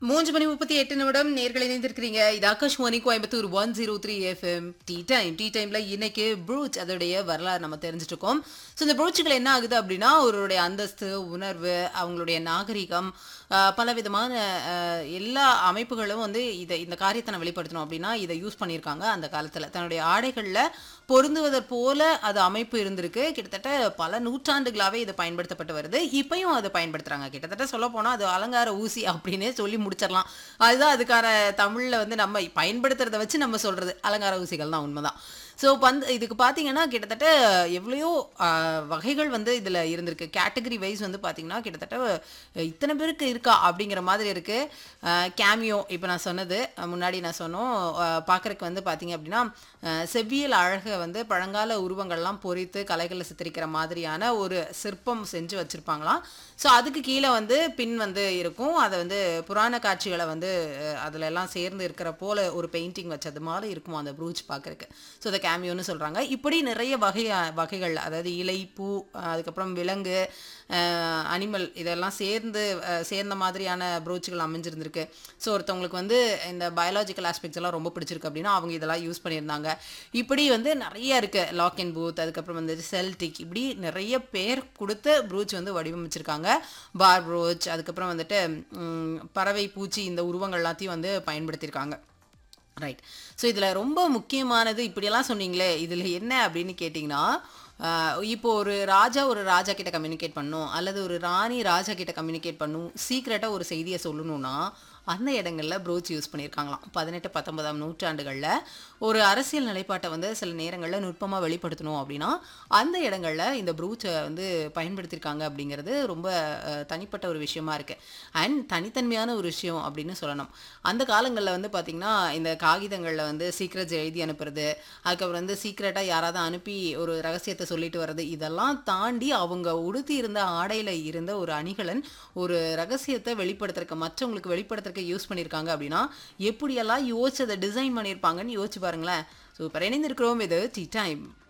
மூன்று மணி முப்பத்தி எட்டு நிமிடம் நேர்கள் இணைந்திருக்கிறீங்க இது Akashvani Coimbatore one zero three FM tea time tea டைம்ல இன்னைக்கு ப்ரூச் அதோடைய வரலாறு நம்ம தெரிஞ்சுட்டு இருக்கோம் ஸோ இந்த ப்ரூச்சுகள் என்ன ஆகுது அப்படின்னா அவருடைய அந்தஸ்து உணர்வு அவங்களுடைய நாகரிகம் ஆஹ், பலவிதமான ஆஹ், எல்லா அமைப்புகளும் வந்து இதை இந்த காரியத்தை நான் வெளிப்படுத்தணும் அப்படின்னா இதை யூஸ் பண்ணியிருக்காங்க அந்த காலத்தில் தன்னுடைய ஆடைகளில் பொருந்துவதற் போல அது அமைப்பு இருந்திருக்கு கிட்டத்தட்ட பல நூற்றாண்டுகளாகவே இது பயன்படுத்தப்பட்டு வருது இப்பயும் அதை பயன்படுத்துறாங்க கிட்டத்தட்ட சொல்ல போனால் அது அலங்கார ஊசி அப்படின்னே சொல்லி முடிச்சிடலாம் அதுதான் அதுக்கான தமிழில் வந்து நம்ம பயன்படுத்துறத வச்சு நம்ம சொல்றது அலங்கார ஊசிகள் தான் உண்மைதான் ஸோ பந்து இதுக்கு பார்த்தீங்கன்னா கிட்டத்தட்ட எவ்வளையோ ஆஹ், வகைகள் வந்து இதில் இருந்திருக்கு கேட்டகரி வைஸ் வந்து பார்த்தீங்கன்னா கிட்டத்தட்ட அஹ், இத்தனை பேருக்கு இருக்கா அப்படிங்கிற மாதிரி இருக்கு கேமியோ இப்போ நான் சொன்னது அஹ், முன்னாடி நான் சொன்னோம் பார்க்குறக்கு வந்து பார்த்தீங்க அப்படின்னா அஹ், செவ்வியல் அழகை வந்து பழங்கால உருவங்கள்லாம் பொறித்து கலைகளில் சித்தரிக்கிற மாதிரியான ஒரு சிற்பம் செஞ்சு வச்சுருப்பாங்களாம் ஸோ அதுக்கு கீழே வந்து பின் வந்து இருக்கும் அதை வந்து புராண காட்சிகளை வந்து அஹ், அதுல எல்லாம் சேர்ந்து இருக்கிற போல ஒரு பெயிண்டிங் வச்சது மாதிரி இருக்குமா அந்த ப்ரூச் பார்க்கறக்கு ஸோ அதை கேமியோன்னு சொல்கிறாங்க இப்படி நிறைய வகை வகைகள் அதாவது இலை பூ அஹ், அதுக்கப்புறம் விலங்கு அனிமல் இதெல்லாம் சேர்ந்து அஹ், சேர்ந்த மாதிரியான ப்ரோச்சுகள் அமைஞ்சிருந்திருக்கு ஸோ ஒருத்தவங்களுக்கு வந்து இந்த பயாலஜிக்கல் ஆஸ்பெக்ட்ஸ் எல்லாம் ரொம்ப பிடிச்சிருக்கு அப்படின்னா அவங்க இதெல்லாம் யூஸ் பண்ணியிருந்தாங்க இப்படி வந்து நிறைய இருக்கு லாக் அண்ட் பூத் அதுக்கப்புறம் வந்து செல்டிக் இப்படி நிறைய பேர் கொடுத்து ப்ரூச் வந்து வடிவமைச்சிருக்காங்க பார் ப்ரோச் அதுக்கப்புறம் வந்துட்டு ம், பறவை பூச்சி இந்த உருவங்கள் எல்லாத்தையும் வந்து பயன்படுத்தியிருக்காங்க ரைட் ஸோ இதில் ரொம்ப முக்கியமானது இப்படியெல்லாம் சொன்னீங்களே இதில் என்ன அப்படின்னு கேட்டிங்கன்னா ஆஹ் இப்போ ஒரு ராஜா ஒரு ராஜா கிட்ட கம்யூனிகேட் பண்ணும் அல்லது ஒரு ராணி ராஜா கிட்ட கம்யூனிகேட் பண்ணும் சீக்ரெட்டாக ஒரு செய்தியை சொல்லணும்னா அந்த இடங்களில் ப்ரோச் யூஸ் பண்ணியிருக்காங்களாம் பதினெட்டு பத்தொன்பதாம் நூற்றாண்டுகளில் ஒரு அரசியல் நிலைப்பாட்டை வந்து சில நேரங்களில் நுட்பமாக வெளிப்படுத்தணும் அப்படின்னா அந்த இடங்களில் இந்த ப்ரூச்சை வந்து பயன்படுத்தியிருக்காங்க அப்படிங்கிறது ரொம்ப அஹ், தனிப்பட்ட ஒரு விஷயமா இருக்குது அண்ட் தனித்தன்மையான ஒரு விஷயம் அப்படின்னு சொல்லணும் அந்த காலங்களில் வந்து பார்த்திங்கன்னா இந்த காகிதங்களில் வந்து சீக்ரெட்ஸ் எழுதி அனுப்புறது அதுக்கப்புறம் வந்து சீக்ரெட்டாக யாராவது அனுப்பி ஒரு ரகசியத்தை சொல்லிட்டு வர்றது இதெல்லாம் தாண்டி அவங்க உடுத்தி இருந்த ஆடையில் இருந்த ஒரு அணிகலன் ஒரு ரகசியத்தை வெளிப்படுத்துறதுக்கு மற்றவங்களுக்கு வெளிப்படுத்துறதுக்கு யூஸ் பண்ணியிருக்காங்க அப்படின்னா எப்படியெல்லாம் யோசிச்சு அதை டிசைன் பண்ணியிருப்பாங்கன்னு யோசிச்சு பாருங்களேன் ஸோ இப்போ இணைந்திருக்கிறோம் இது டி டைம்